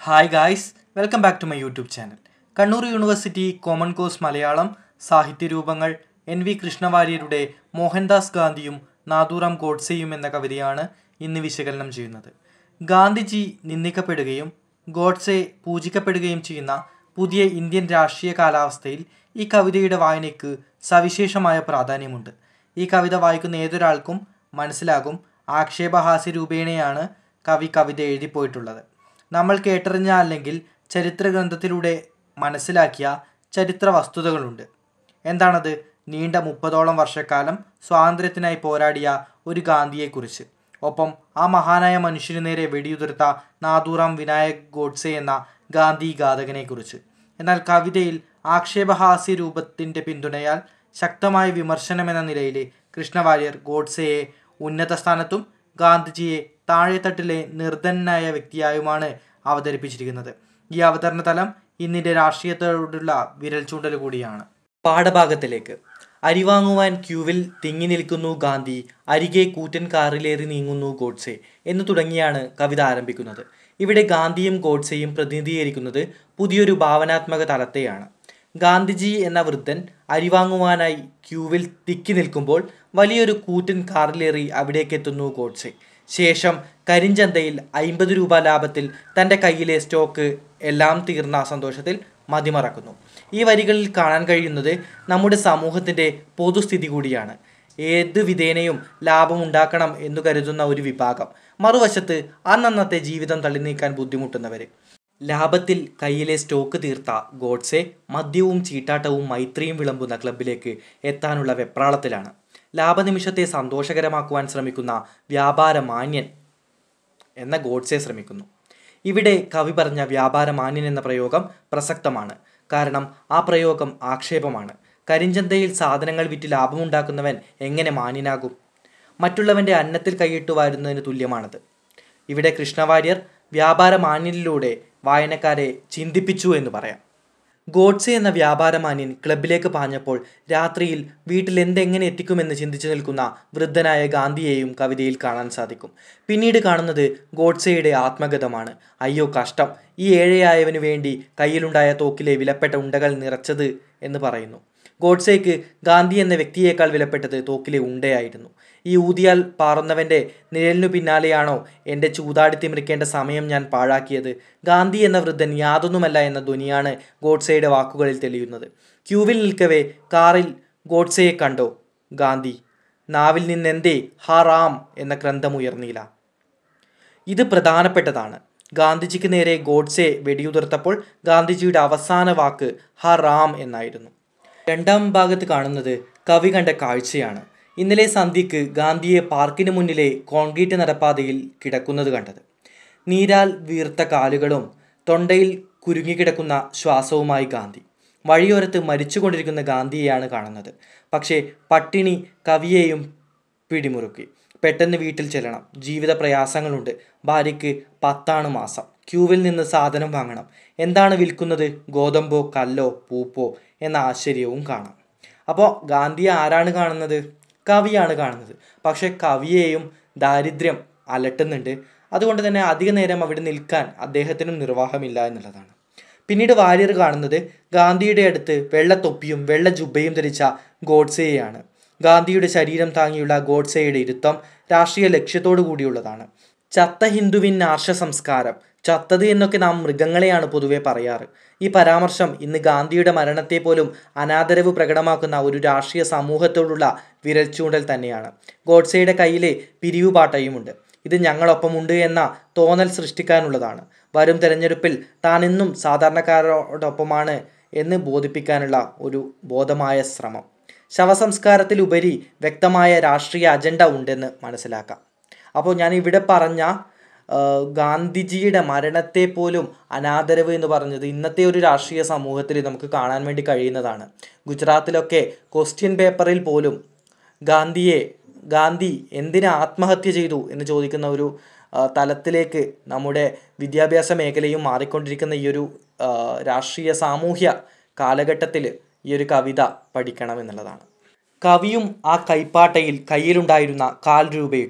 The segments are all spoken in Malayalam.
hi guys welcome back to my YouTube channel Kannur university common course Malayalam സാഹിത്യരൂപങ്ങൾ എൻ വി കൃഷ്ണവാര്യരുടെ മോഹൻദാസ് ഗാന്ധിയും നാഥൂറാം ഗോഡ്സെയും എന്ന കവിതയാണ് ഇന്ന് വിശകലനം ചെയ്യുന്നത് ഗാന്ധിജി നിന്ദിക്കപ്പെടുകയും ഗോഡ്സെ പൂജിക്കപ്പെടുകയും ചെയ്യുന്ന പുതിയ ഇന്ത്യൻ രാഷ്ട്രീയ കാലാവസ്ഥയിൽ ഈ കവിതയുടെ വായനയ്ക്ക് സവിശേഷമായ പ്രാധാന്യമുണ്ട് ഈ കവിത വായിക്കുന്ന ഏതൊരാൾക്കും മനസ്സിലാകും ആക്ഷേപഹാസ്യ രൂപേണയാണ് കവി കവിത എഴുതിപ്പോയിട്ടുള്ളത് നമ്മൾ കേട്ടറിഞ്ഞ അല്ലെങ്കിൽ ചരിത്ര ഗ്രന്ഥത്തിലൂടെ മനസ്സിലാക്കിയ ചരിത്ര വസ്തുതകളുണ്ട് എന്താണത് നീണ്ട മുപ്പതോളം വർഷക്കാലം സ്വാതന്ത്ര്യത്തിനായി പോരാടിയ ഒരു ഗാന്ധിയെക്കുറിച്ച് ഒപ്പം ആ മഹാനായ മനുഷ്യനു നേരെ വെടിയുതിർത്ത നാഥൂറാം വിനായക് ഗോഡ്സെ എന്ന ഗാന്ധി ഘാതകനെക്കുറിച്ച് എന്നാൽ കവിതയിൽ ആക്ഷേപഹാസ്യ രൂപത്തിൻ്റെ പിന്തുണയാൽ ശക്തമായ വിമർശനം എന്ന നിലയിൽ കൃഷ്ണവാര്യർ ഗോഡ്സെയെ ഉന്നത സ്ഥാനത്തും ഗാന്ധിജിയെ താഴെത്തട്ടിലെ നിർധനായ വ്യക്തിയായുമാണ് അവതരിപ്പിച്ചിരിക്കുന്നത് ഈ അവതരണ തലം ഇന്നിൻ്റെ രാഷ്ട്രീയത്തോടുള്ള വിരൽ ചൂണ്ടൽ കൂടിയാണ് പാഠഭാഗത്തിലേക്ക് അരിവാങ്ങുവാൻ ക്യൂവിൽ തിങ്ങി നിൽക്കുന്നു ഗാന്ധി അരികെ കൂറ്റൻ കാറിലേറി നീങ്ങുന്നു ഗോഡ്സെ എന്ന് തുടങ്ങിയാണ് കവിത ആരംഭിക്കുന്നത് ഇവിടെ ഗാന്ധിയും ഗോഡ്സെയും പ്രതിനിധീകരിക്കുന്നത് പുതിയൊരു ഭാവനാത്മക തലത്തെയാണ് ഗാന്ധിജി എന്ന വൃദ്ധൻ അരിവാങ്ങുവാനായി ക്യൂവിൽ തിക്കി നിൽക്കുമ്പോൾ വലിയൊരു കൂറ്റൻ കാറിലേറി അവിടേക്കെത്തുന്നു ഗോഡ്സെ ശേഷം കരിഞ്ചന്തയിൽ അയിമ്പത് രൂപ ലാഭത്തിൽ തൻ്റെ കയ്യിലെ സ്റ്റോക്ക് എല്ലാം തീർന്ന സന്തോഷത്തിൽ മതിമറക്കുന്നു ഈ വരികളിൽ കാണാൻ കഴിയുന്നത് നമ്മുടെ സമൂഹത്തിൻ്റെ പൊതുസ്ഥിതി കൂടിയാണ് ഏത് വിധേനയും ലാഭമുണ്ടാക്കണം എന്നു കരുതുന്ന ഒരു വിഭാഗം മറുവശത്ത് അന്നന്നത്തെ ജീവിതം തള്ളി നീക്കാൻ ബുദ്ധിമുട്ടുന്നവർ ലാഭത്തിൽ കയ്യിലെ സ്റ്റോക്ക് തീർത്ത ഗോഡ്സെ മദ്യവും ചീട്ടാട്ടവും മൈത്രിയും വിളമ്പുന്ന ക്ലബിലേക്ക് എത്താനുള്ള വെപ്രാളത്തിലാണ് ലാഭനിമിഷത്തെ സന്തോഷകരമാക്കുവാൻ ശ്രമിക്കുന്ന വ്യാപാര മാന്യൻ എന്ന ഗോഡ്സെ ശ്രമിക്കുന്നു ഇവിടെ കവി പറഞ്ഞ വ്യാപാര മാന്യൻ എന്ന പ്രയോഗം പ്രസക്തമാണ് കാരണം ആ പ്രയോഗം ആക്ഷേപമാണ് കരിഞ്ചന്തയിൽ സാധനങ്ങൾ വിറ്റ് ലാഭമുണ്ടാക്കുന്നവൻ എങ്ങനെ മാന്യനാകും മറ്റുള്ളവൻ്റെ അന്നത്തിൽ കൈയിട്ട് വാരുന്നതിന് തുല്യമാണത് ഇവിടെ കൃഷ്ണവാര്യർ വ്യാപാര മാന്യനിലൂടെ വായനക്കാരെ ചിന്തിപ്പിച്ചു എന്ന് പറയാം ഗോഡ്സെ എന്ന വ്യാപാരമാന്യൻ ക്ലബിലേക്ക് പാഞ്ഞപ്പോൾ രാത്രിയിൽ വീട്ടിൽ എന്തെങ്ങനെ എത്തിക്കുമെന്ന് ചിന്തിച്ചു നിൽക്കുന്ന വൃദ്ധനായ ഗാന്ധിയെയും കവിതയിൽ കാണാൻ സാധിക്കും പിന്നീട് കാണുന്നത് ഗോഡ്സെയുടെ ആത്മഗതമാണ് അയ്യോ കഷ്ടം ഈ ഏഴയായവനു വേണ്ടി കയ്യിലുണ്ടായ തോക്കിലെ വിലപ്പെട്ട ഉണ്ടകൾ നിറച്ചത് എന്ന് പറയുന്നു ഗോഡ്സേക്ക് ഗാന്ധി എന്ന വ്യക്തിയേക്കാൾ വിലപ്പെട്ടത് തോക്കിലെ ഉണ്ടയായിരുന്നു ഈ ഊതിയാൽ പാറുന്നവൻ്റെ നിഴലിനു പിന്നാലെയാണോ എൻ്റെ ചൂതാടി തിമിറിക്കേണ്ട സമയം ഞാൻ പാഴാക്കിയത് ഗാന്ധി എന്ന വൃദ്ധൻ യാതൊന്നുമല്ല എന്ന ധ്വനിയാണ് ഗോഡ്സെയുടെ വാക്കുകളിൽ തെളിയുന്നത് ക്യൂവിൽ നിൽക്കവേ കാറിൽ ഗോഡ്സെയെ കണ്ടോ ഗാന്ധി നാവിൽ നിന്നെന്തേ ഹാ റാം എന്ന ഗ്രന്ഥമുയർന്നില്ല ഇത് പ്രധാനപ്പെട്ടതാണ് ഗാന്ധിജിക്ക് നേരെ ഗോഡ്സെ വെടിയുതിർത്തപ്പോൾ ഗാന്ധിജിയുടെ അവസാന വാക്ക് ഹ റാം എന്നായിരുന്നു രണ്ടാം ഭാഗത്ത് കാണുന്നത് കവി കണ്ട കാഴ്ചയാണ് ഇന്നലെ സന്ധ്യക്ക് ഗാന്ധിയെ പാർക്കിന് മുന്നിലെ കോൺക്രീറ്റ് നടപ്പാതയിൽ കിടക്കുന്നത് കണ്ടത് നീരാൽ വീർത്ത കാലുകളും തൊണ്ടയിൽ കുരുങ്ങിക്കിടക്കുന്ന ശ്വാസവുമായി ഗാന്ധി വഴിയോരത്ത് മരിച്ചുകൊണ്ടിരിക്കുന്ന ഗാന്ധിയെയാണ് കാണുന്നത് പക്ഷേ പട്ടിണി കവിയെയും പിടിമുറുക്കി പെട്ടെന്ന് വീട്ടിൽ ചെല്ലണം ജീവിത പ്രയാസങ്ങളുണ്ട് ഭാര്യയ്ക്ക് പത്താണ് മാസം ക്യൂവിൽ നിന്ന് സാധനം വാങ്ങണം എന്താണ് വിൽക്കുന്നത് ഗോതമ്പോ കല്ലോ പൂപ്പോ എന്ന ആശ്ചര്യവും കാണാം അപ്പോൾ ഗാന്ധിയെ ആരാണ് കാണുന്നത് കവിയാണ് കാണുന്നത് പക്ഷേ കവിയെയും ദാരിദ്ര്യം അലട്ടുന്നുണ്ട് അതുകൊണ്ട് തന്നെ അധിക നേരം അവിടെ നിൽക്കാൻ അദ്ദേഹത്തിനും നിർവാഹമില്ല എന്നുള്ളതാണ് പിന്നീട് വാര്യർ കാണുന്നത് ഗാന്ധിയുടെ അടുത്ത് വെള്ളത്തൊപ്പിയും വെള്ള ജുബയും ധരിച്ച ഗോഡ്സെയെയാണ് ഗാന്ധിയുടെ ശരീരം താങ്ങിയുള്ള ഗോഡ്സെയുടെ ഇരുത്തം രാഷ്ട്രീയ ലക്ഷ്യത്തോടു കൂടിയുള്ളതാണ് ചത്ത ഹിന്ദുവിൻ ആർഷ സംസ്കാരം ചത്തത് എന്നൊക്കെ നാം മൃഗങ്ങളെയാണ് പൊതുവെ പറയാറ് ഈ പരാമർശം ഇന്ന് ഗാന്ധിയുടെ മരണത്തെ പോലും അനാദരവ് പ്രകടമാക്കുന്ന ഒരു രാഷ്ട്രീയ സമൂഹത്തോടുള്ള വിരൽച്ചൂണ്ടൽ തന്നെയാണ് ഗോഡ്സെയുടെ കയ്യിലെ പിരിവുപാട്ടയുമുണ്ട് ഇത് ഞങ്ങളൊപ്പമുണ്ട് എന്ന തോന്നൽ സൃഷ്ടിക്കാനുള്ളതാണ് വരും തെരഞ്ഞെടുപ്പിൽ താൻ ഇന്നും സാധാരണക്കാരോടൊപ്പമാണ് എന്ന് ബോധിപ്പിക്കാനുള്ള ഒരു ബോധമായ ശ്രമം ശവസംസ്കാരത്തിലുപരി വ്യക്തമായ രാഷ്ട്രീയ അജണ്ട ഉണ്ടെന്ന് മനസ്സിലാക്കാം അപ്പോൾ ഞാൻ ഇവിടെ പറഞ്ഞ ഗാന്ധിജിയുടെ മരണത്തെ പോലും അനാദരവ് എന്ന് പറഞ്ഞത് ഇന്നത്തെ ഒരു രാഷ്ട്രീയ സമൂഹത്തിൽ നമുക്ക് കാണാൻ വേണ്ടി കഴിയുന്നതാണ് ഗുജറാത്തിലൊക്കെ ക്വസ്റ്റ്യൻ പേപ്പറിൽ പോലും ഗാന്ധിയെ ഗാന്ധി എന്തിന് ആത്മഹത്യ ചെയ്തു എന്ന് ചോദിക്കുന്ന ഒരു തലത്തിലേക്ക് നമ്മുടെ വിദ്യാഭ്യാസ മേഖലയും മാറിക്കൊണ്ടിരിക്കുന്ന ഈ ഒരു രാഷ്ട്രീയ സാമൂഹ്യ കാലഘട്ടത്തിൽ ഈ ഒരു കവിത പഠിക്കണം എന്നുള്ളതാണ് കവിയും ആ കൈപ്പാട്ടയിൽ കയ്യിലുണ്ടായിരുന്ന കാൽ രൂപയിട്ടു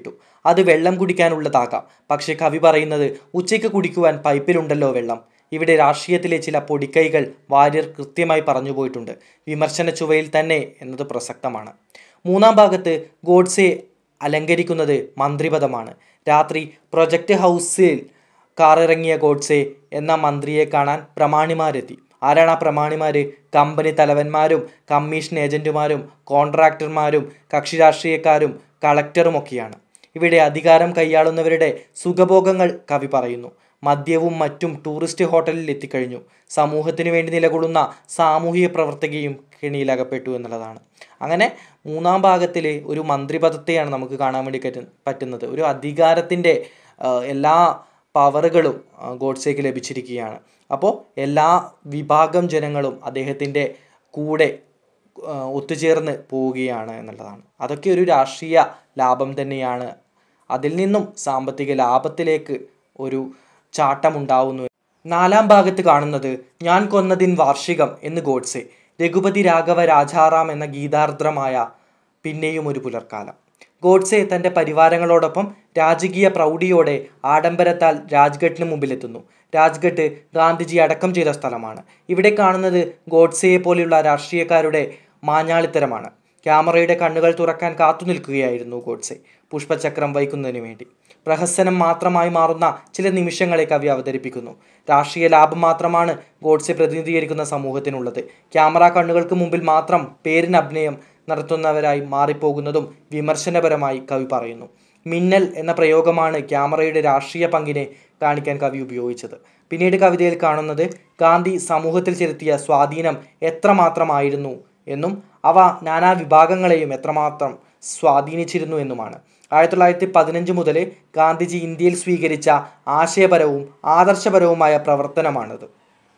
അത് വെള്ളം കുടിക്കാനുള്ളതാകാം പക്ഷേ കവി പറയുന്നത് ഉച്ചയ്ക്ക് കുടിക്കുവാൻ പൈപ്പിലുണ്ടല്ലോ വെള്ളം ഇവിടെ രാഷ്ട്രീയത്തിലെ ചില പൊടിക്കൈകൾ വാര്യർ കൃത്യമായി പറഞ്ഞു പോയിട്ടുണ്ട് വിമർശന ചുവയിൽ തന്നെ എന്നത് പ്രസക്തമാണ് മൂന്നാം ഭാഗത്ത് ഗോഡ്സെ അലങ്കരിക്കുന്നത് മന്ത്രിപദമാണ് രാത്രി പ്രൊജക്ട് ഹൗസിൽ കാറിറങ്ങിയ ഗോഡ്സെ എന്ന മന്ത്രിയെ കാണാൻ പ്രമാണിമാരെത്തി ആരാണ് ആ പ്രമാണിമാർ കമ്പനി തലവന്മാരും കമ്മീഷൻ ഏജന്റുമാരും കോൺട്രാക്ടർമാരും കക്ഷി രാഷ്ട്രീയക്കാരും കളക്ടറുമൊക്കെയാണ് ഇവിടെ അധികാരം കൈയാളുന്നവരുടെ സുഖഭോഗങ്ങൾ കവി പറയുന്നു മദ്യവും മറ്റും ടൂറിസ്റ്റ് ഹോട്ടലിൽ എത്തിക്കഴിഞ്ഞു സമൂഹത്തിനു വേണ്ടി നിലകൊള്ളുന്ന സാമൂഹിക പ്രവർത്തകയും കെണിയിലകപ്പെട്ടു എന്നുള്ളതാണ് അങ്ങനെ മൂന്നാം ഭാഗത്തിൽ ഒരു മന്ത്രിപദത്തെയാണ് നമുക്ക് കാണാൻ വേണ്ടി പറ്റ- പറ്റുന്നത് ഒരു അധികാരത്തിൻ്റെ എല്ലാ പവറുകളും ആ, ഗോഡ്സേക്ക് ലഭിച്ചിരിക്കുകയാണ് അപ്പോൾ എല്ലാ വിഭാഗം ജനങ്ങളും അദ്ദേഹത്തിൻ്റെ കൂടെ ആ, ഒത്തുചേർന്ന് പോവുകയാണ് എന്നുള്ളതാണ് അതൊക്കെ ഒരു രാഷ്ട്രീയ ലാഭം തന്നെയാണ് അതിൽ നിന്നും സാമ്പത്തിക ലാഭത്തിലേക്ക് ഒരു ചാട്ടമുണ്ടാവുന്നു നാലാം ഭാഗത്ത് കാണുന്നത് ഞാൻ കൊന്നതിൻ വാർഷികം എന്ന് ഗോഡ്സെ രഘുപതി രാഘവ രാജാറാം എന്ന ഗീതാർദ്രമായ പിന്നെയും ഒരു പുലർക്കാലം ഗോഡ്സെ തൻ്റെ പരിവാരങ്ങളോടൊപ്പം രാജകീയ പ്രൗഢിയോടെ ആഡംബരത്താൽ രാജ്ഘട്ടിന് മുമ്പിലെത്തുന്നു രാജ്ഘട്ട് ഗാന്ധിജി അടക്കം ചെയ്ത സ്ഥലമാണ് ഇവിടെ കാണുന്നത് ഗോഡ്സെയെ പോലെയുള്ള രാഷ്ട്രീയക്കാരുടെ മാഞ്ഞാളിത്തരമാണ് ക്യാമറയുടെ കണ്ണുകൾ തുറക്കാൻ കാത്തു നിൽക്കുകയായിരുന്നു ഗോഡ്സെ പുഷ്പചക്രം വഹിക്കുന്നതിന് വേണ്ടി പ്രഹസനം മാത്രമായി മാറുന്ന ചില നിമിഷങ്ങളെ കവി അവതരിപ്പിക്കുന്നു രാഷ്ട്രീയ ലാഭം മാത്രമാണ് ഗോഡ്സെ പ്രതിനിധീകരിക്കുന്ന സമൂഹത്തിനുള്ളത് ക്യാമറ കണ്ണുകൾക്ക് മുമ്പിൽ മാത്രം പേരിന് അഭിനയം നടത്തുന്നവരായി മാറിപ്പോകുന്നതും വിമർശനപരമായി കവി പറയുന്നു മിന്നൽ എന്ന പ്രയോഗമാണ് ക്യാമറയുടെ രാഷ്ട്രീയ പങ്കിനെ കാണിക്കാൻ കവി ഉപയോഗിച്ചത് പിന്നീട് കവിതയിൽ കാണുന്നത് ഗാന്ധി സമൂഹത്തിൽ ചെലുത്തിയ സ്വാധീനം എത്രമാത്രമായിരുന്നു എന്നും അവ നാനാ വിഭാഗങ്ങളെയും എത്രമാത്രം സ്വാധീനിച്ചിരുന്നു എന്നുമാണ് ആയിരത്തി തൊള്ളായിരത്തി പതിനഞ്ച് മുതൽ ഗാന്ധിജി ഇന്ത്യയിൽ സ്വീകരിച്ച ആശയപരവും ആദർശപരവുമായ പ്രവർത്തനമാണിത്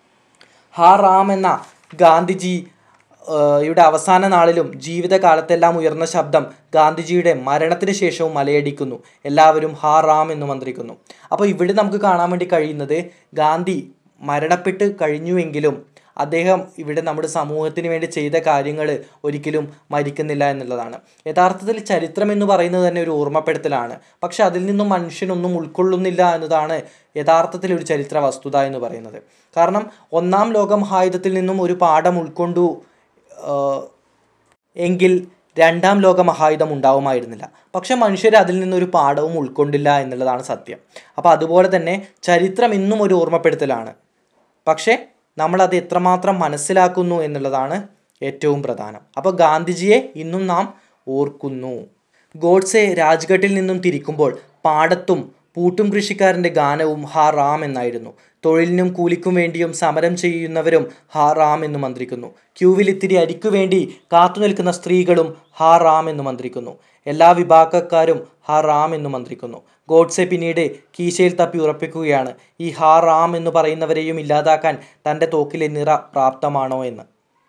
ഹാ റാം എന്ന ഗാന്ധിജി ഏഹ്, യുടെ അവസാന നാളിലും ജീവിതകാലത്തെല്ലാം ഉയർന്ന ശബ്ദം ഗാന്ധിജിയുടെ മരണത്തിന് ശേഷവും മലയടിക്കുന്നു എല്ലാവരും ഹാ റാം എന്ന് മന്ത്രിക്കുന്നു അപ്പോൾ ഇവിടെ നമുക്ക് കാണാൻ വേണ്ടി കഴിയുന്നത് ഗാന്ധി മരണപ്പെട്ട് കഴിഞ്ഞുവെങ്കിലും അദ്ദേഹം ഇവിടെ നമ്മുടെ സമൂഹത്തിന് വേണ്ടി ചെയ്ത കാര്യങ്ങൾ ഒരിക്കലും മരിക്കുന്നില്ല എന്നുള്ളതാണ് യഥാർത്ഥത്തിൽ ചരിത്രം എന്ന് പറയുന്നത് തന്നെ ഒരു ഓർമ്മപ്പെടുത്തലാണ് പക്ഷെ അതിൽ നിന്നും മനുഷ്യനൊന്നും ഉൾക്കൊള്ളുന്നില്ല എന്നതാണ് യഥാർത്ഥത്തിൽ ഒരു ചരിത്ര വസ്തുത എന്ന് പറയുന്നത് കാരണം ഒന്നാം ലോക മഹായുദ്ധത്തിൽ നിന്നും ഒരു പാഠം ഉൾക്കൊണ്ടു ആഹ്, എങ്കിൽ രണ്ടാം ലോക മഹായുധം ഉണ്ടാവുമായിരുന്നില്ല പക്ഷെ മനുഷ്യർ അതിൽ നിന്നൊരു പാഠവും ഉൾക്കൊണ്ടില്ല എന്നുള്ളതാണ് സത്യം അപ്പോൾ അതുപോലെ തന്നെ ചരിത്രം ഇന്നും ഒരു ഓർമ്മപ്പെടുത്തലാണ് പക്ഷേ നമ്മളത് എത്രമാത്രം മനസ്സിലാക്കുന്നു എന്നുള്ളതാണ് ഏറ്റവും പ്രധാനം അപ്പോൾ ഗാന്ധിജിയെ ഇന്നും നാം ഓർക്കുന്നു ഗോഡ്സെ രാജ്ഘട്ടിൽ നിന്നും തിരിക്കുമ്പോൾ പാടത്തും പൂട്ടും കൃഷിക്കാരൻ്റെ ഗാനവും ഹാ റാം എന്നായിരുന്നു തൊഴിലിനും കൂലിക്കും വേണ്ടിയും സമരം ചെയ്യുന്നവരും ഹാ റാം എന്ന് മന്ത്രിക്കുന്നു ക്യൂവിൽ ഇത്തിരി അരിക്കു വേണ്ടി കാത്തു നിൽക്കുന്ന സ്ത്രീകളും ഹാ റാം എന്ന് മന്ത്രിക്കുന്നു എല്ലാ വിഭാഗക്കാരും ഹാ റാം എന്ന് മന്ത്രിക്കുന്നു ഗോഡ്സെ പിന്നീട് കീശയിൽ തപ്പി ഉറപ്പിക്കുകയാണ് ഈ ഹാ റാം എന്ന് പറയുന്നവരെയും ഇല്ലാതാക്കാൻ തൻ്റെ തോക്കിലെ നിറ പ്രാപ്തമാണോ എന്ന്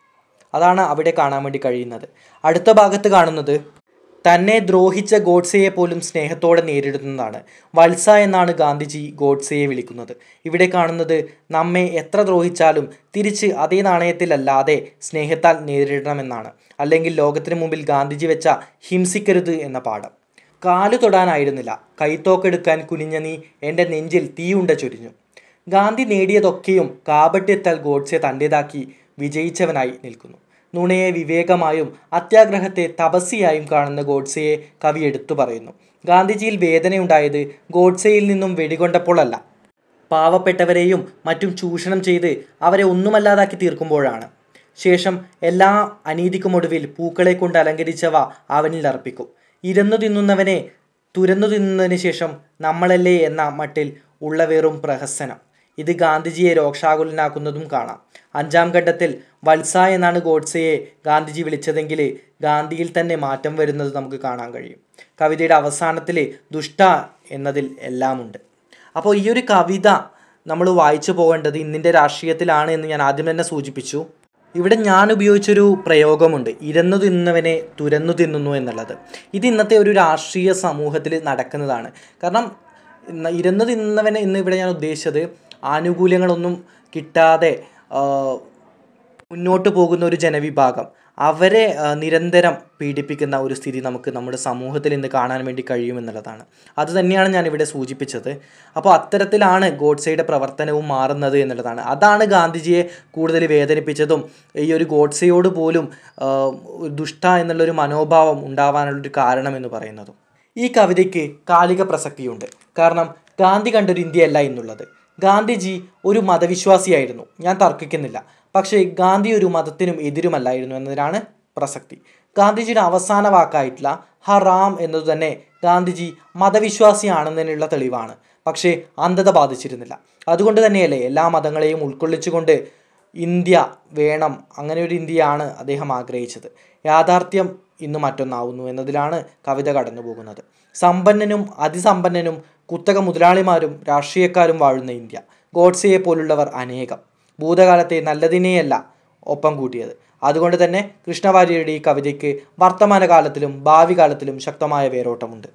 അതാണ് അവിടെ കാണാൻ വേണ്ടി കഴിയുന്നത് അടുത്ത ഭാഗത്ത് കാണുന്നത് തന്നെ ദ്രോഹിച്ച ഗോഡ്സെയെ പോലും സ്നേഹത്തോടെ നേരിടുന്നതാണ് വത്സ എന്നാണ് ഗാന്ധിജി ഗോഡ്സെയെ വിളിക്കുന്നത് ഇവിടെ കാണുന്നത് നമ്മെ എത്ര ദ്രോഹിച്ചാലും തിരിച്ച് അതേ നാണയത്തിലല്ലാതെ സ്നേഹത്താൽ നേരിടണമെന്നാണ് അല്ലെങ്കിൽ ലോകത്തിന് മുമ്പിൽ ഗാന്ധിജി വെച്ച ഹിംസിക്കരുത് എന്ന പാഠം കാലു തൊടാനായിരുന്നില്ല കൈത്തോക്കെടുക്കാൻ കുനിഞ്ഞ നീ എൻ്റെ നെഞ്ചിൽ തീയുണ്ട ചൊരിഞ്ഞു ഗാന്ധി നേടിയതൊക്കെയും കാപട്യത്താൽ ഗോഡ്സെ തൻ്റേതാക്കി വിജയിച്ചവനായി നിൽക്കുന്നു നുണയെ വിവേകമായും അത്യാഗ്രഹത്തെ തപസ്യയായും കാണുന്ന ഗോഡ്സെയെ കവി എടുത്തു പറയുന്നു ഗാന്ധിജിയിൽ വേദനയുണ്ടായത് ഗോഡ്സെയിൽ നിന്നും വെടികൊണ്ടപ്പോഴല്ല പാവപ്പെട്ടവരെയും മറ്റും ചൂഷണം ചെയ്ത് അവരെ ഒന്നുമല്ലാതാക്കി തീർക്കുമ്പോഴാണ് ശേഷം എല്ലാ അനീതിക്കുമൊടുവിൽ പൂക്കളെ കൊണ്ട് അലങ്കരിച്ചവ അവനിൽ അർപ്പിക്കും ഇരുന്നു തിന്നുന്നവനെ തുരന്നു തിന്നുന്നതിന് ശേഷം നമ്മളല്ലേ എന്ന മട്ടിൽ ഉള്ള വെറും പ്രഹസനം ഇത് ഗാന്ധിജിയെ രോക്ഷാകുലനാക്കുന്നതും കാണാം അഞ്ചാം ഘട്ടത്തിൽ വത്സ എന്നാണ് ഗോഡ്സെയെ ഗാന്ധിജി വിളിച്ചതെങ്കിൽ ഗാന്ധിയിൽ തന്നെ മാറ്റം വരുന്നത് നമുക്ക് കാണാൻ കഴിയും കവിതയുടെ അവസാനത്തിൽ ദുഷ്ട എന്നതിൽ എല്ലാമുണ്ട് അപ്പോൾ ഈ ഒരു കവിത നമ്മൾ വായിച്ചു പോകേണ്ടത് ഇന്നിൻ്റെ രാഷ്ട്രീയത്തിലാണ് എന്ന് ഞാൻ ആദ്യം തന്നെ സൂചിപ്പിച്ചു ഇവിടെ ഞാൻ ഉപയോഗിച്ചൊരു പ്രയോഗമുണ്ട് ഇരന്നു തിന്നുന്നവനെ തുരന്നു തിന്നുന്നു എന്നുള്ളത് ഇത് ഇന്നത്തെ ഒരു രാഷ്ട്രീയ സമൂഹത്തിൽ നടക്കുന്നതാണ് കാരണം ഇന്ന് ഇരന്നു തിന്നുന്നവനെ ഇന്ന് ഇവിടെ ഞാൻ ഉദ്ദേശിച്ചത് ആനുകൂല്യങ്ങളൊന്നും കിട്ടാതെ ആ, മുന്നോട്ട് പോകുന്ന ഒരു ജനവിഭാഗം അവരെ ആ, നിരന്തരം പീഡിപ്പിക്കുന്ന ഒരു സ്ഥിതി നമുക്ക് നമ്മുടെ സമൂഹത്തിൽ ഇന്ന് കാണാൻ വേണ്ടി കഴിയുമെന്നുള്ളതാണ് അത് തന്നെയാണ് ഞാൻ ഇവിടെ സൂചിപ്പിച്ചത് അപ്പോൾ അത്തരത്തിലാണ് ഗോഡ്സെയുടെ പ്രവർത്തനവും മാറുന്നത് എന്നുള്ളതാണ് അതാണ് ഗാന്ധിജിയെ കൂടുതൽ വേദനിപ്പിച്ചതും ഈ ഒരു ഗോഡ്സെയോട് പോലും ആ, ഒരു ദുഷ്ട എന്നുള്ളൊരു മനോഭാവം ഉണ്ടാവാനുള്ളൊരു കാരണം എന്ന് പറയുന്നതും ഈ കവിതയ്ക്ക് കാലിക പ്രസക്തിയുണ്ട് കാരണം ഗാന്ധി കണ്ടൊരു ഇന്ത്യയല്ല എന്നുള്ളത് ഗാന്ധിജി ഒരു മതവിശ്വാസിയായിരുന്നു ഞാൻ തർക്കിക്കുന്നില്ല പക്ഷേ ഗാന്ധി ഒരു മതത്തിനും എതിരുമല്ലായിരുന്നു എന്നതിനാണ് പ്രസക്തി ഗാന്ധിജിയുടെ അവസാന വാക്കായിട്ടുള്ള ഹറാം എന്നത് തന്നെ ഗാന്ധിജി മതവിശ്വാസിയാണെന്നതിനുള്ള തെളിവാണ് പക്ഷേ അന്ധത ബാധിച്ചിരുന്നില്ല അതുകൊണ്ട് തന്നെയല്ലേ എല്ലാ മതങ്ങളെയും ഉൾക്കൊള്ളിച്ചുകൊണ്ട് ഇന്ത്യ വേണം അങ്ങനെ ഒരു ഇന്ത്യയാണ് അദ്ദേഹം ആഗ്രഹിച്ചത് യാഥാർത്ഥ്യം ഇന്ന് മറ്റൊന്നാവുന്നു എന്നതിലാണ് കവിത കടന്നു പോകുന്നത് സമ്പന്നനും അതിസമ്പന്നനും കുത്തക മുതലാളിമാരും രാഷ്ട്രീയക്കാരും വാഴുന്ന ഇന്ത്യ ഗോഡ്സെയെ പോലുള്ളവർ അനേകം ഭൂതകാലത്തെ നല്ലതിനെയല്ല ഒപ്പം കൂട്ടിയത് അതുകൊണ്ട് തന്നെ കൃഷ്ണവാര്യരുടെ ഈ കവിതയ്ക്ക് വർത്തമാനകാലത്തിലും ഭാവി കാലത്തിലും ശക്തമായ വേരോട്ടമുണ്ട്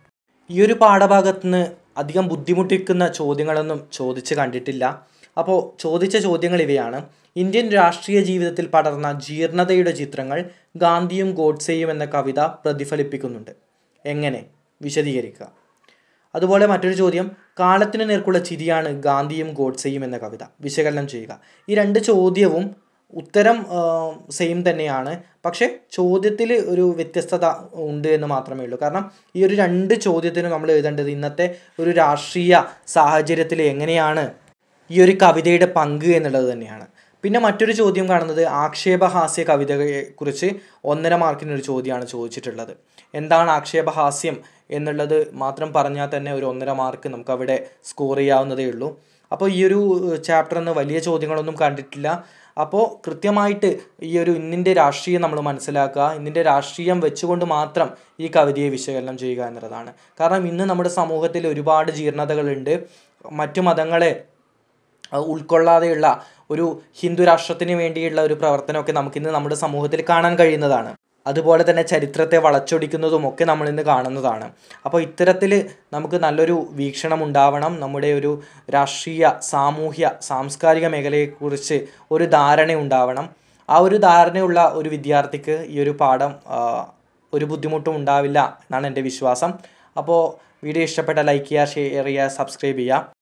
ഈ ഒരു പാഠഭാഗത്ത് നിന്ന് അധികം ബുദ്ധിമുട്ടിക്കുന്ന ചോദ്യങ്ങളൊന്നും ചോദിച്ച് കണ്ടിട്ടില്ല അപ്പോൾ ചോദിച്ച ചോദ്യങ്ങൾ ഇവയാണ് ഇന്ത്യൻ രാഷ്ട്രീയ ജീവിതത്തിൽ പടർന്ന ജീർണതയുടെ ചിത്രങ്ങൾ ഗാന്ധിയും ഗോഡ്സെയും എന്ന കവിത പ്രതിഫലിപ്പിക്കുന്നുണ്ട് എങ്ങനെ വിശദീകരിക്കുക അതുപോലെ മറ്റൊരു ചോദ്യം കാലത്തിന് നേർക്കുള്ള ചിരിയാണ് ഗാന്ധിയും ഗോഡ്സെയും എന്ന കവിത വിശകലനം ചെയ്യുക ഈ രണ്ട് ചോദ്യവും ഉത്തരം സെയിം തന്നെയാണ് പക്ഷേ ചോദ്യത്തിൽ ഒരു വ്യത്യസ്തത ഉണ്ട് എന്ന് മാത്രമേ ഉള്ളൂ കാരണം ഈ ഒരു രണ്ട് ചോദ്യത്തിനും നമ്മൾ എഴുതേണ്ടത് ഇന്നത്തെ ഒരു രാഷ്ട്രീയ സാഹചര്യത്തിൽ എങ്ങനെയാണ് ഈ ഒരു കവിതയുടെ പങ്ക് എന്നുള്ളത് തന്നെയാണ് പിന്നെ മറ്റൊരു ചോദ്യം കാണുന്നത് ആക്ഷേപഹാസ്യ കവിതയെ കുറിച്ച് ഒന്നര മാർക്കിനൊരു ചോദ്യമാണ് ചോദിച്ചിട്ടുള്ളത് എന്താണ് ആക്ഷേപഹാസ്യം എന്നുള്ളത് മാത്രം പറഞ്ഞാൽ തന്നെ ഒരു ഒന്നര മാർക്ക് നമുക്ക് അവിടെ സ്കോർ ചെയ്യാവുന്നതേ ഉള്ളൂ അപ്പോൾ ഈ ഒരു ചാപ്റ്ററിൽ നിന്ന് വലിയ ചോദ്യങ്ങളൊന്നും കണ്ടിട്ടില്ല അപ്പോൾ കൃത്യമായിട്ട് ഈ ഒരു ഇന്നിൻ്റെ രാഷ്ട്രീയം നമ്മൾ മനസ്സിലാക്കുക ഇന്നിൻ്റെ രാഷ്ട്രീയം വെച്ചുകൊണ്ട് മാത്രം ഈ കവിതയെ വിശകലനം ചെയ്യുക എന്നുള്ളതാണ് കാരണം ഇന്ന് നമ്മുടെ സമൂഹത്തിൽ ഒരുപാട് ജീർണതകളുണ്ട് മറ്റു മതങ്ങളെ അഹ് ഉൾക്കൊള്ളാതെയുള്ള ഒരു ഹിന്ദു രാഷ്ട്രത്തിന് വേണ്ടിയുള്ള ഒരു പ്രവർത്തനമൊക്കെ നമുക്കിന്ന് നമ്മുടെ സമൂഹത്തിൽ കാണാൻ കഴിയുന്നതാണ് അതുപോലെ തന്നെ ചരിത്രത്തെ വളച്ചൊടിക്കുന്നതും ഒക്കെ നമ്മൾ ഇന്ന് കാണുന്നതാണ് അപ്പോൾ ഇത്തരത്തിൽ നമുക്ക് നല്ലൊരു വീക്ഷണം ഉണ്ടാവണം നമ്മുടെ ഒരു രാഷ്ട്രീയ സാമൂഹ്യ സാംസ്കാരിക മേഖലയെക്കുറിച്ച് ഒരു ധാരണ ഉണ്ടാവണം ആ ഒരു ധാരണയുള്ള ഒരു വിദ്യാർത്ഥിക്ക് ഈ ഒരു പാഠം ആ, ഒരു ബുദ്ധിമുട്ടും ഉണ്ടാവില്ല എന്നാണ് എൻ്റെ വിശ്വാസം അപ്പോൾ വീഡിയോ ഇഷ്ടപ്പെട്ട ലൈക്ക് ചെയ്യുക ഷെയർ ചെയ്യുക സബ്സ്ക്രൈബ് ചെയ്യുക